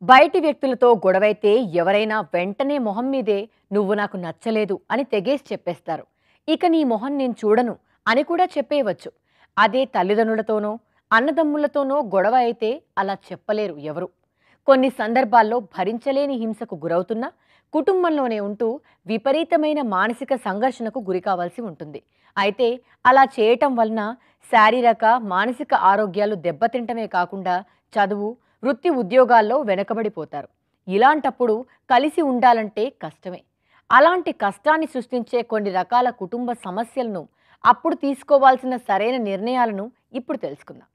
బయటి వ్యక్తులతో గొడవైతే ఎవరైనా వెంటనే మొహం మీదే నువ్వు నాకు నచ్చలేదు అని తెగేసి చెప్పేస్తారు ఇక నీ మొహం నేను చూడను అని కూడా చెప్పేయవచ్చు అదే తల్లిదండ్రులతోనో అన్నదమ్ములతోనో గొడవ అయితే అలా చెప్పలేరు ఎవరు కొన్ని సందర్భాల్లో భరించలేని హింసకు గురవుతున్నా కుటుంబంలోనే ఉంటూ విపరీతమైన మానసిక సంఘర్షణకు గురి కావాల్సి ఉంటుంది అయితే అలా చేయటం వలన శారీరక మానసిక ఆరోగ్యాలు దెబ్బతింటమే కాకుండా చదువు వృత్తి ఉద్యోగాల్లో వెనకబడిపోతారు ఇలాంటప్పుడు కలిసి ఉండాలంటే కష్టమే అలాంటి కష్టాన్ని సృష్టించే కొన్ని రకాల కుటుంబ సమస్యలను అప్పుడు తీసుకోవాల్సిన సరైన నిర్ణయాలను ఇప్పుడు తెలుసుకుందాం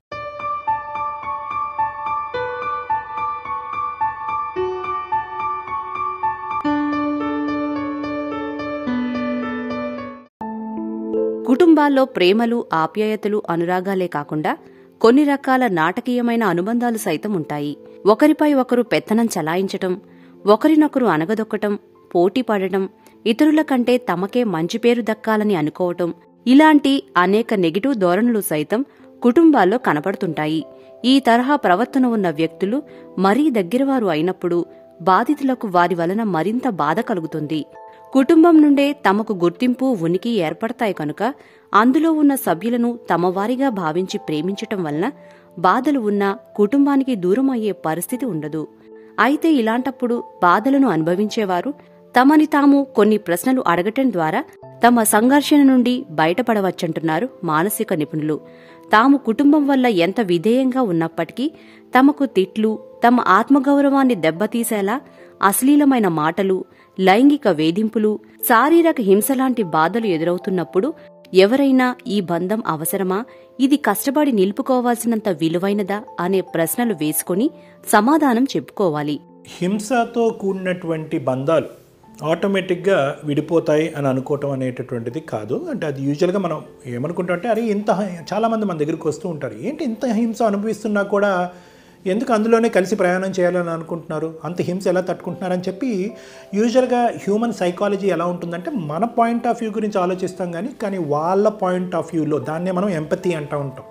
కుటుంబాల్లో ప్రేమలు ఆప్యాయతలు అనురాగాలే కాకుండా కొన్ని రకాల నాటకీయమైన అనుబంధాలు సైతం ఉంటాయి ఒకరిపై ఒకరు పెత్తనం చలాయించటం ఒకరినొకరు అనగదొక్కటం పోటీ పడటం ఇతరుల కంటే తమకే మంచి పేరు దక్కాలని అనుకోవటం ఇలాంటి అనేక నెగిటివ్ ధోరణులు సైతం కుటుంబాల్లో కనపడుతుంటాయి ఈ తరహా ప్రవర్తన ఉన్న వ్యక్తులు మరీ దగ్గరవారు అయినప్పుడు బాధితులకు వారి వలన మరింత బాధ కలుగుతుంది కుటుంబం నుండే తమకు గుర్తింపు ఉనికి ఏర్పడతాయి కనుక అందులో ఉన్న సభ్యులను తమవారిగా భావించి ప్రేమించటం వలన బాధలు ఉన్నా కుటుంబానికి దూరం అయ్యే పరిస్థితి ఉండదు అయితే ఇలాంటప్పుడు బాధలను అనుభవించేవారు తమని తాము కొన్ని ప్రశ్నలు అడగటం ద్వారా తమ సంఘర్షణ నుండి బయటపడవచ్చంటున్నారు మానసిక నిపుణులు తాము కుటుంబం వల్ల ఎంత విధేయంగా ఉన్నప్పటికీ తమకు తిట్లు తమ ఆత్మగౌరవాన్ని దెబ్బతీసేలా అశ్లీలమైన మాటలు లైంగిక వేధింపులు శారీరక హింసలాంటి బాధలు ఎదురవుతున్నప్పుడు ఎవరైనా ఈ బంధం అవసరమా ఇది కష్టపడి నిలుపుకోవాల్సినంత విలువైనదా అనే ప్రశ్నలు వేసుకొని సమాధానం చెప్పుకోవాలి హింసతో కూడినటువంటి బంధాలు ఆటోమేటిక్గా విడిపోతాయి అని అనుకోవటం అనేటటువంటిది కాదు అంటే అది యూజువల్గా మనం ఏమనుకుంటాం అంటే అరే ఇంత హ- చాలామంది మన దగ్గరికి వస్తూ ఉంటారు ఏంటి ఇంత హింస అనుభవిస్తున్నా కూడా ఎందుకు అందులోనే కలిసి ప్రయాణం చేయాలని అనుకుంటున్నారు అంత హింస ఎలా తట్టుకుంటున్నారని చెప్పి యూజువల్గా హ్యూమన్ సైకాలజీ ఎలా ఉంటుందంటే మన పాయింట్ ఆఫ్ వ్యూ గురించి ఆలోచిస్తాం కానీ కానీ వాళ్ళ పాయింట్ ఆఫ్ వ్యూలో దాన్నే మనం ఎంపతి అంటూ ఉంటాం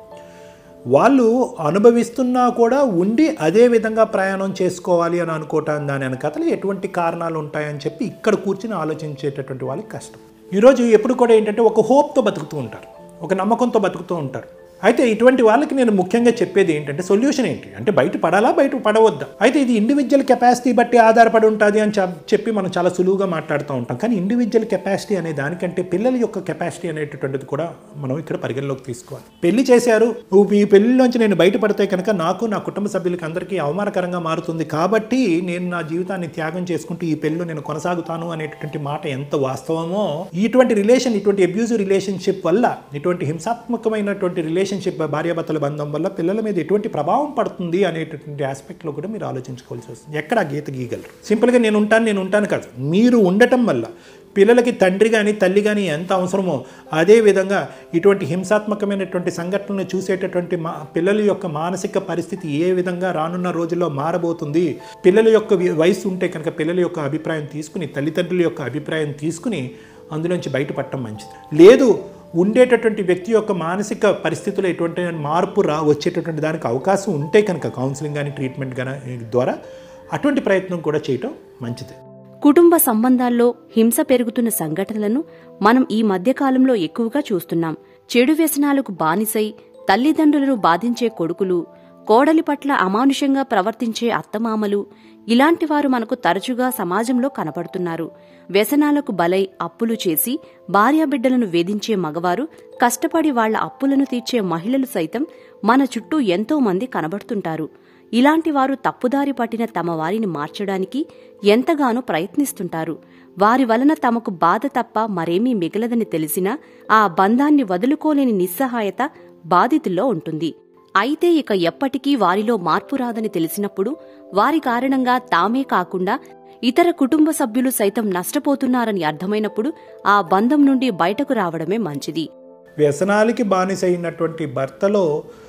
వాళ్ళు అనుభవిస్తున్నా కూడా ఉండి అదే విధంగా ప్రయాణం చేసుకోవాలి అని అనుకోవటం దాని వెనకతలు ఎటువంటి కారణాలు ఉంటాయని చెప్పి ఇక్కడ కూర్చుని ఆలోచించేటటువంటి వాళ్ళకి కష్టం ఈరోజు ఎప్పుడు కూడా ఏంటంటే ఒక హోప్తో బతుకుతూ ఉంటారు ఒక నమ్మకంతో బతుకుతూ ఉంటారు అయితే ఇటువంటి వాళ్ళకి నేను ముఖ్యంగా చెప్పేది ఏంటంటే సొల్యూషన్ ఏంటి అంటే బయట పడాలా బయట పడవద్దా అయితే ఇది ఇండివిజువల్ కెపాసిటీ బట్టి ఆధారపడి ఉంటుంది అని చెప్- చెప్పి మనం చాలా సులువుగా మాట్లాడుతూ ఉంటాం కానీ ఇండివిజువల్ కెపాసిటీ అనే దానికంటే పిల్లల యొక్క కెపాసిటీ అనేటటువంటిది కూడా మనం ఇక్కడ పరిగణలోకి తీసుకోవాలి పెళ్లి చేశారు నువ్వు ఈ పెళ్లిలోంచి నేను బయటపడితే కనుక నాకు నా కుటుంబ సభ్యులకి అందరికీ అవమానకరంగా మారుతుంది కాబట్టి నేను నా జీవితాన్ని త్యాగం చేసుకుంటూ ఈ పెళ్లిలో నేను కొనసాగుతాను అనేటటువంటి మాట ఎంత వాస్తవమో ఇటువంటి రిలేషన్ ఇటువంటి అబ్యూజివ్ రిలేషన్షిప్ వల్ల ఇటువంటి హింసాత్మకమైనటువంటి రిలేషన్షిప్ భార్యాభర్తల బంధం వల్ల పిల్లల మీద ఎటువంటి ప్రభావం పడుతుంది అనేటటువంటి ఆస్పెక్ట్లో కూడా మీరు ఆలోచించుకోవాల్సి వస్తుంది ఎక్కడ ఆ గీత గీయగలరు సింపుల్గా నేను ఉంటాను నేను ఉంటాను కాదు మీరు ఉండటం వల్ల పిల్లలకి తండ్రి కానీ తల్లి కానీ ఎంత అవసరమో అదే విధంగా ఇటువంటి హింసాత్మకమైనటువంటి సంఘటనలు చూసేటటువంటి మా పిల్లల యొక్క మానసిక పరిస్థితి ఏ విధంగా రానున్న రోజుల్లో మారబోతుంది పిల్లల యొక్క వి- వయసు ఉంటే కనుక పిల్లల యొక్క అభిప్రాయం తీసుకుని తల్లిదండ్రుల యొక్క అభిప్రాయం తీసుకుని అందులోంచి బయటపడటం మంచిది లేదు ఉండేటటువంటి వ్యక్తి యొక్క మానసిక పరిస్థితుల్లో ఎటువంటి మార్పు రా వచ్చేటటువంటి దానికి అవకాశం ఉంటే కనుక కౌన్సిలింగ్ కానీ ట్రీట్మెంట్ కానీ ద్వారా అటువంటి ప్రయత్నం కూడా చేయటం మంచిది కుటుంబ సంబంధాల్లో హింస పెరుగుతున్న సంఘటనలను మనం ఈ మధ్యకాలంలో ఎక్కువగా చూస్తున్నాం చెడు వ్యసనాలకు బానిసై తల్లిదండ్రులను బాధించే కొడుకులు కోడలి పట్ల అమానుషంగా ప్రవర్తించే అత్తమామలు ఇలాంటి వారు మనకు తరచుగా సమాజంలో కనపడుతున్నారు వ్యసనాలకు బలై అప్పులు చేసి భార్యాబిడ్డలను వేధించే మగవారు కష్టపడి వాళ్ల అప్పులను తీర్చే మహిళలు సైతం మన చుట్టూ ఎంతో మంది కనబడుతుంటారు ఇలాంటి వారు తప్పుదారి పట్టిన తమ వారిని మార్చడానికి ఎంతగానో ప్రయత్నిస్తుంటారు వారి వలన తమకు బాధ తప్ప మరేమీ మిగలదని తెలిసినా ఆ బంధాన్ని వదులుకోలేని నిస్సహాయత బాధితుల్లో ఉంటుంది అయితే ఇక ఎప్పటికీ వారిలో మార్పు రాదని తెలిసినప్పుడు వారి కారణంగా తామే కాకుండా ఇతర కుటుంబ సభ్యులు సైతం నష్టపోతున్నారని అర్థమైనప్పుడు ఆ బంధం నుండి బయటకు రావడమే మంచిది వ్యసనాలకి బానిసైనటువంటి భర్తలో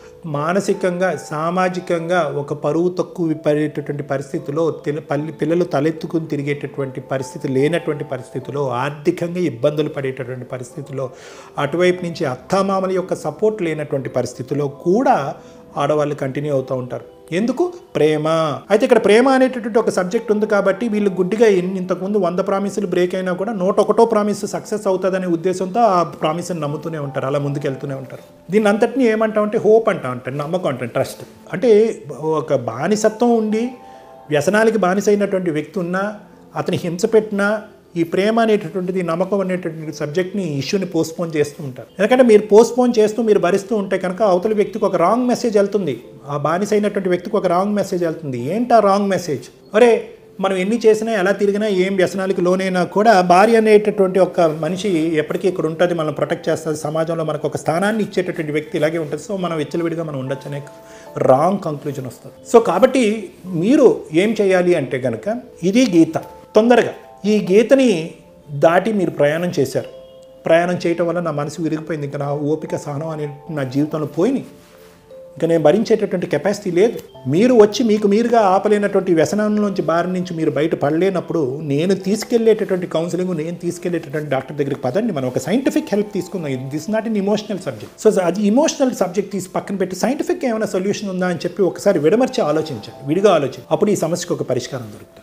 మానసికంగా సామాజికంగా ఒక పరువు తక్కువ పడేటటువంటి పరిస్థితిలో తెల- పల్లి పిల్లలు తలెత్తుకుని తిరిగేటటువంటి పరిస్థితి లేనటువంటి పరిస్థితిలో ఆర్థికంగా ఇబ్బందులు పడేటటువంటి పరిస్థితిలో అటువైపు నుంచి అత్తామామల యొక్క సపోర్ట్ లేనటువంటి పరిస్థితిలో కూడా ఆడవాళ్ళు కంటిన్యూ అవుతూ ఉంటారు ఎందుకు ప్రేమ అయితే ఇక్కడ ప్రేమ అనేటటువంటి ఒక సబ్జెక్ట్ ఉంది కాబట్టి వీళ్ళు గుడ్డిగా ఇన్- ఇంతకుముందు వంద ప్రామిసులు బ్రేక్ అయినా కూడా నూట ఒకటో ప్రామిస్ సక్సెస్ అవుతుందనే ఉద్దేశంతో ఆ ప్రామిస్ని నమ్ముతూనే ఉంటారు అలా ముందుకెళ్తూనే ఉంటారు దీన్ని అంతటిని ఏమంటామంటే హోప్ అంటాం అంటే నమ్మకం అంటే ట్రస్ట్ అంటే ఒక బానిసత్వం ఉండి వ్యసనాలకి బానిసైనటువంటి వ్యక్తి ఉన్నా అతని హింస పెట్టినా ఈ ప్రేమ అనేటటువంటిది నమ్మకం అనేటటువంటి సబ్జెక్ట్ని ఇష్యూని పోస్ట్పోన్ చేస్తూ ఉంటారు ఎందుకంటే మీరు పోస్ట్పోన్ చేస్తూ మీరు భరిస్తూ ఉంటే కనుక అవతల వ్యక్తికి ఒక రాంగ్ మెసేజ్ వెళ్తుంది ఆ బానిస అయినటువంటి వ్యక్తికి ఒక రాంగ్ మెసేజ్ వెళ్తుంది ఏంటా రాంగ్ మెసేజ్ ఒరే మనం ఎన్ని చేసినా ఎలా తిరిగినా ఏం వ్యసనాలకి లోనైనా కూడా భార్య అనేటటువంటి ఒక మనిషి ఎప్పటికీ ఇక్కడ ఉంటుంది మనం ప్రొటెక్ట్ చేస్తుంది సమాజంలో మనకు ఒక స్థానాన్ని ఇచ్చేటటువంటి వ్యక్తి ఇలాగే ఉంటుంది సో మనం విచ్చలవిడిగా మనం ఉండొచ్చు అనే రాంగ్ కంక్లూజన్ వస్తుంది సో కాబట్టి మీరు ఏం చేయాలి అంటే కనుక ఇది గీత తొందరగా ఈ గీతని దాటి మీరు ప్రయాణం చేశారు ప్రయాణం చేయటం వల్ల నా మనసు విరిగిపోయింది ఇంకా నా ఓపిక సహనం అనే నా జీవితంలో పోయినాయి ఇంకా నేను భరించేటటువంటి కెపాసిటీ లేదు మీరు వచ్చి మీకు మీరుగా ఆపలేనటువంటి వ్యసనంలోంచి బారి నుంచి మీరు బయట పడలేనప్పుడు నేను తీసుకెళ్లేటటువంటి కౌన్సిలింగ్ నేను తీసుకెళ్లేటటువంటి డాక్టర్ దగ్గరికి పదండి మనం ఒక సైంటిఫిక్ హెల్ప్ తీసుకుందాం this not in emotional subject so అది ఇమోషనల్ సబ్జెక్ట్ తీసి పక్కన పెట్టి సైంటిఫిక్ ఏమైనా సొల్యూషన్ ఉందా అని చెప్పి ఒకసారి విడమర్చి ఆలోచించండి విడిగా ఆలోచించి అప్పుడు ఈ సమస్యకు ఒక పరిష్కారం దొరుకుతుంది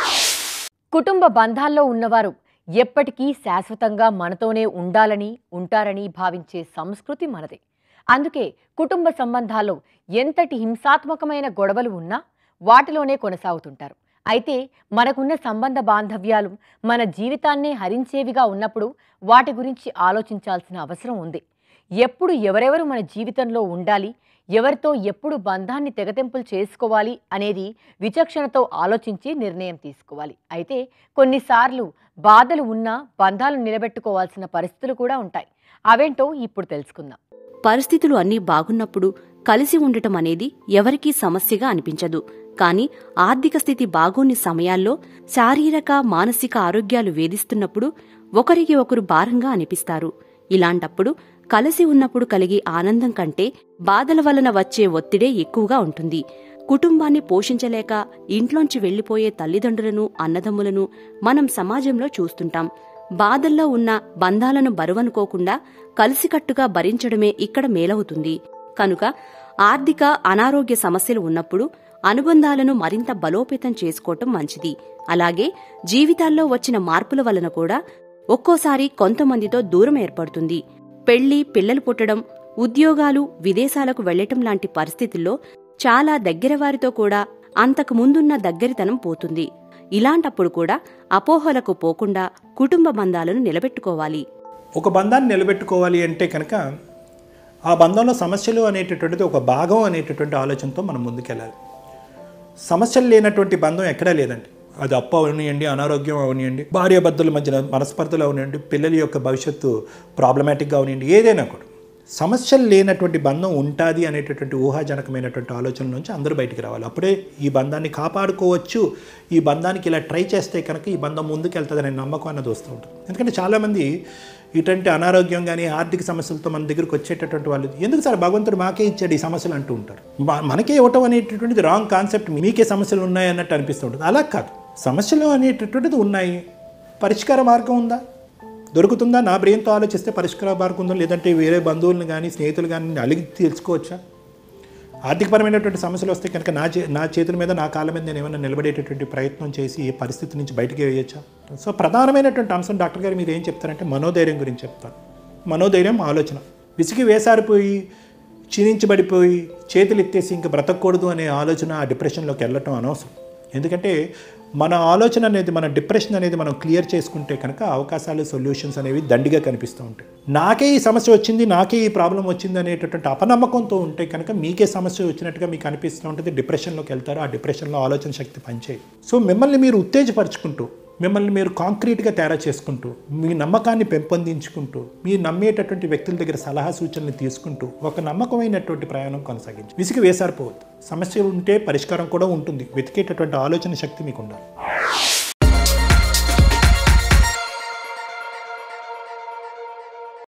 కుటుంబ బంధాల్లో ఉన్నవారు ఎప్పటికీ శాశ్వతంగా మనతోనే ఉండాలని ఉంటారని భావించే సంస్కృతి మనదే అందుకే కుటుంబ సంబంధాల్లో ఎంతటి హింసాత్మకమైన గొడవలు ఉన్నా వాటిలోనే కొనసాగుతుంటారు అయితే మనకున్న సంబంధ బాంధవ్యాలు మన జీవితాన్నే హరించేవిగా ఉన్నప్పుడు వాటి గురించి ఆలోచించాల్సిన అవసరం ఉంది ఎప్పుడు ఎవరెవరు మన జీవితంలో ఉండాలి ఎవరితో ఎప్పుడు బంధాన్ని తెగతెంపులు చేసుకోవాలి అనేది విచక్షణతో ఆలోచించి నిర్ణయం తీసుకోవాలి అయితే కొన్నిసార్లు బాధలు ఉన్నా బంధాలు నిలబెట్టుకోవాల్సిన పరిస్థితులు కూడా ఉంటాయి అవేంటో ఇప్పుడు తెలుసుకుందాం పరిస్థితులు అన్నీ బాగున్నప్పుడు కలిసి ఉండటం అనేది ఎవరికీ సమస్యగా అనిపించదు కానీ ఆర్థిక స్థితి బాగోని సమయాల్లో శారీరక మానసిక ఆరోగ్యాలు వేధిస్తున్నప్పుడు ఒకరికి ఒకరు భారంగా అనిపిస్తారు ఇలాంటప్పుడు కలిసి ఉన్నప్పుడు కలిగే ఆనందం కంటే బాధల వలన వచ్చే ఒత్తిడే ఎక్కువగా ఉంటుంది కుటుంబాన్ని పోషించలేక ఇంట్లోంచి వెళ్లిపోయే తల్లిదండ్రులను అన్నదమ్ములను మనం సమాజంలో చూస్తుంటాం బాధల్లో ఉన్న బంధాలను బరువనుకోకుండా కలిసికట్టుగా భరించడమే ఇక్కడ మేలవుతుంది కనుక ఆర్థిక అనారోగ్య సమస్యలు ఉన్నప్పుడు అనుబంధాలను మరింత బలోపేతం చేసుకోవటం మంచిది అలాగే జీవితాల్లో వచ్చిన మార్పుల వలన కూడా ఒక్కోసారి కొంతమందితో దూరం ఏర్పడుతుంది పెళ్లి పిల్లలు పుట్టడం ఉద్యోగాలు విదేశాలకు వెళ్లటం లాంటి పరిస్థితుల్లో చాలా దగ్గర వారితో కూడా అంతకు ముందున్న దగ్గరితనం పోతుంది ఇలాంటప్పుడు కూడా అపోహలకు పోకుండా కుటుంబ బంధాలను నిలబెట్టుకోవాలి ఒక బంధాన్ని నిలబెట్టుకోవాలి అంటే కనుక ఆ బంధంలో సమస్యలు అనేటటువంటిది ఒక భాగం అనేటటువంటి ఆలోచనతో మనం ముందుకెళ్ళాలి సమస్యలు లేనటువంటి బంధం ఎక్కడా లేదండి అది అప్పు అవనియండి అనారోగ్యం అవనియండి భార్యాభర్తల మధ్యన మనస్పర్ధలు అవనియండి పిల్లల యొక్క భవిష్యత్తు ప్రాబ్లమాటిక్గా అవనియండి ఏదైనా కూడా సమస్యలు లేనటువంటి బంధం ఉంటుంది అనేటటువంటి ఊహాజనకమైనటువంటి ఆలోచన నుంచి అందరూ బయటికి రావాలి అప్పుడే ఈ బంధాన్ని కాపాడుకోవచ్చు ఈ బంధానికి ఇలా ట్రై చేస్తే కనుక ఈ బంధం ముందుకు వెళ్తుంది అనే నమ్మకం అన్నది వస్తూ ఉంటుంది ఎందుకంటే చాలామంది ఇటువంటి అనారోగ్యం కానీ ఆర్థిక సమస్యలతో మన దగ్గరికి వచ్చేటటువంటి వాళ్ళు ఎందుకు సార్ భగవంతుడు మాకే ఇచ్చాడు ఈ సమస్యలు అంటూ ఉంటారు మ- మనకే ఇవ్వటం అనేటటువంటిది రాంగ్ కాన్సెప్ట్ మీకే సమస్యలు ఉన్నాయి అన్నట్టు అనిపిస్తూ ఉంటుంది అలా కాదు సమస్యలు అనేటటువంటిది ఉన్నాయి పరిష్కార మార్గం ఉందా దొరుకుతుందా నా బ్రెయిన్తో ఆలోచిస్తే పరిష్కార మార్గం ఉందా లేదంటే వేరే బంధువులను కానీ స్నేహితులు కానీ అలిగి తెలుసుకోవచ్చా ఆర్థికపరమైనటువంటి సమస్యలు వస్తే కనుక నా చే నా చేతుల మీద నా కాళ్ళ మీద నేను ఏమైనా నిలబడేటటువంటి ప్రయత్నం చేసి ఈ పరిస్థితి నుంచి బయటికి వేయచ్చా సో ప్రధానమైనటువంటి అంశం డాక్టర్ గారు మీరు ఏం చెప్తారంటే మనోధైర్యం గురించి చెప్తారు మనోధైర్యం ఆలోచన విసిగి వేసారిపోయి క్షీణించబడిపోయి చేతులు ఎత్తేసి ఇంకా బ్రతకూడదు అనే ఆలోచన ఆ డిప్రెషన్లోకి వెళ్ళటం అనవసరం ఎందుకంటే మన ఆలోచన అనేది మన డిప్రెషన్ అనేది మనం క్లియర్ చేసుకుంటే కనుక అవకాశాలు సొల్యూషన్స్ అనేవి దండిగా కనిపిస్తూ ఉంటాయి నాకే ఈ సమస్య వచ్చింది నాకే ఈ ప్రాబ్లం వచ్చింది అనేటటువంటి అపనమ్మకంతో ఉంటే కనుక మీకే సమస్య వచ్చినట్టుగా మీకు అనిపిస్తూ ఉంటుంది డిప్రెషన్లోకి వెళ్తారు ఆ డిప్రెషన్లో ఆలోచన శక్తి పనిచేయదు సో మిమ్మల్ని మీరు ఉత్తేజపరుచుకుంటూ మిమ్మల్ని మీరు కాంక్రీట్గా తయారు చేసుకుంటూ మీ నమ్మకాన్ని పెంపొందించుకుంటూ మీరు నమ్మేటటువంటి వ్యక్తుల దగ్గర సలహా సూచనలు తీసుకుంటూ ఒక నమ్మకమైనటువంటి ప్రయాణం కొనసాగించి విసిగి వేసారిపోవద్దు సమస్య ఉంటే పరిష్కారం కూడా ఉంటుంది వెతికేటటువంటి ఆలోచన శక్తి మీకు ఉండాలి